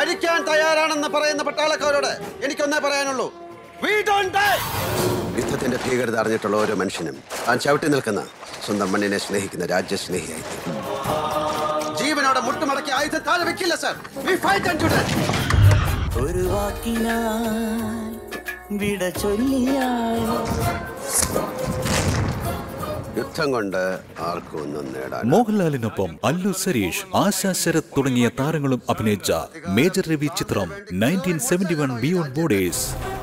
മരിക്കാൻ തയ്യാറാണെന്ന് പറയുന്ന പട്ടാളക്കാരോട് എനിക്കൊന്നേ പറയാനുള്ളൂ We don't die. യുദ്ധത്തിന്റെ ഭീകരത അറിഞ്ഞിട്ടുള്ള ഓരോ മനുഷ്യനും താൻ ചവിട്ടി നിൽക്കുന്ന സ്വന്തം മണ്ണിനെ സ്നേഹിക്കുന്ന രാജ്യസ്നേഹിയായി തീരും. ജീവനോടെ മുട്ടുമടക്കി ആയുധം താഴെ വെക്കില്ല sir We fight unto death. ഒരു വാക്കിനാൽ വിട ചൊല്ലിയാൽ യുദ്ധം കൊണ്ട് ആർക്കും ഒന്നും നേടാൻ മോഹൻലാലിനൊപ്പം അല്ലു സരീഷ് ആശാ ശരത് തുടങ്ങിയ താരങ്ങളും അഭിനയിച്ച മേജർ രവി ചിത്രം nineteen seventy one beyond borders